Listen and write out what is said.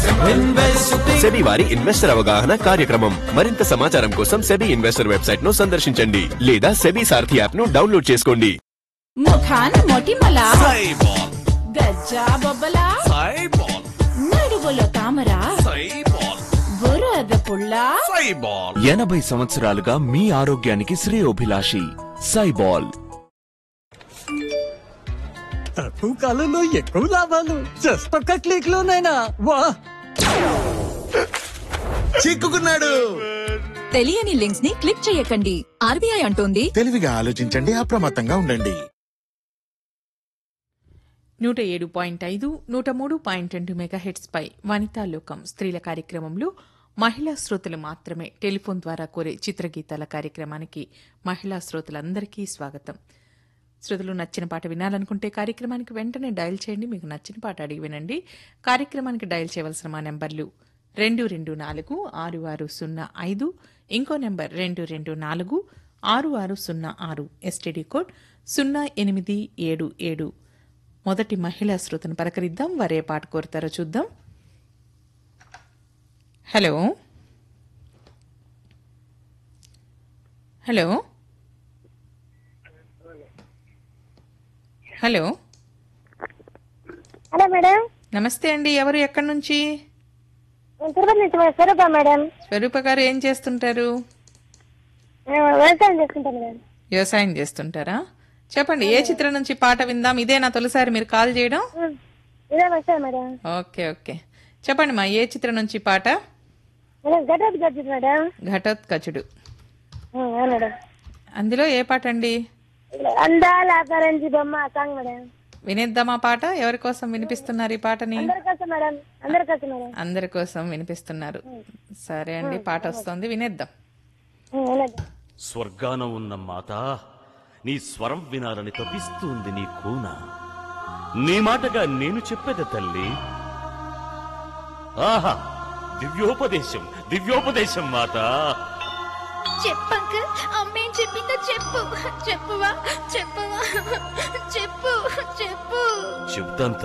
SEBI వారి investor అవగాహన కార్యక్రమం మరింత సమాచారం కోసం సెబీ ఇన్వెస్టర్ వెబ్సైట్ ను సందర్శించండి లేదా సెబీ సారథి యాప్ ను డౌన్లోడ్ చేసుకోండి ముఖాన మొటిమల గజ్జా బొబ్బల నడువులో తామర బురద పుల్ల ఎనభై సంవత్సరాలుగా మీ ఆరోగ్యానికి శ్రేయోభిలాషి సైబాల్ తక్కువ కాలంలో ఎక్కువ లాభాలు జస్ట్ ఒక్క క్లిక్ లోనైనా వా చిక్కుకున్నాడు తెలియని లింక్స్ ని క్లిక్ చేయకండి ఆర్బీఐ అంటోంది తెలివిగా ఆలోచించండి అప్రమత్తంగా ఉండండి నూట ఏడు పాయింట్ ఐదు నూట మూడు పాయింట్ రెండు మెగాహెట్స్ పై వనితా లోకం స్త్రీల కార్యక్రమంలో మహిళా శ్రోతలు మాత్రమే టెలిఫోన్ ద్వారా కోరే చిత్రగీతాల కార్యక్రమానికి మహిళా శ్రోతలందరికీ స్వాగతం శ్రోతలు నచ్చిన పాట వినాలనుకుంటే కార్యక్రమానికి వెంటనే డయల్ చేయండి మీకు నచ్చిన పాట అడిగి వినండి కార్యక్రమానికి డయల్ చేయవలసిన మా నెంబర్లు రెండు రెండు నాలుగు ఆరు ఆరు సున్నా ఐదు ఇంకో నెంబర్ రెండు రెండు నాలుగు ఆరు ఆరు సున్నా ఆరు ఎస్టీడీ కోడ్ సున్నా ఎనిమిది ఏడు ఏడు మొదటి మహిళా శ్రోతను పలకరిద్దాం వారే పాట కోరుతారో చూద్దాం hello hello hello hello madam నమస్తే అండి ఎవరు ఎక్కడి నుంచి నేను తిరుపతి నుంచి మా స్వరూప మేడం స్వరూప గారు ఏం చేస్తుంటారు నేను వ్యవసాయం చేసుకుంటాను మేడం వ్యవసాయం చేస్తుంటారా చెప్పండి ఏ చిత్రం నుంచి పాట విందాం ఇదే నా తొలిసారి మీరు కాల్ చేయడం ఉం. ఇదే వచ్చాను మేడం ఓకే ఓకే చెప్పండి మా ఏ చిత్రం నుంచి పాట మేడం గడ్డది గడ్డది మేడం ఘటోత్కచుడు ఉం, అవును మేడం అందులో ఏ పాట అండి అందాల కరంజి బొమ్మ సాంగ్ మేడం వినేద్దామా పాట ఎవరి కోసం వినిపిస్తున్నారు ఈ పాటని అందరి కోసం మేడం అందరి కోసం మేడం అందరి కోసం వినిపిస్తున్నారు సరే అండి పాట వస్తుంది వినేద్దాం ఉం, అవునండి. స్వర్గాన ఉన్న మాత నీ స్వరం వినాలని తప్పిస్తుంది నీ కూన నీ మాటగా నేను చెప్పేది తల్లి ఆహా దివ్యోపదేశం దివ్యోపదేశం మాత చెప్పంక అమ్మేం చెప్పిందో చెప్పు చెప్పువా చెప్పువా చెప్పు చెప్పు చెప్తాను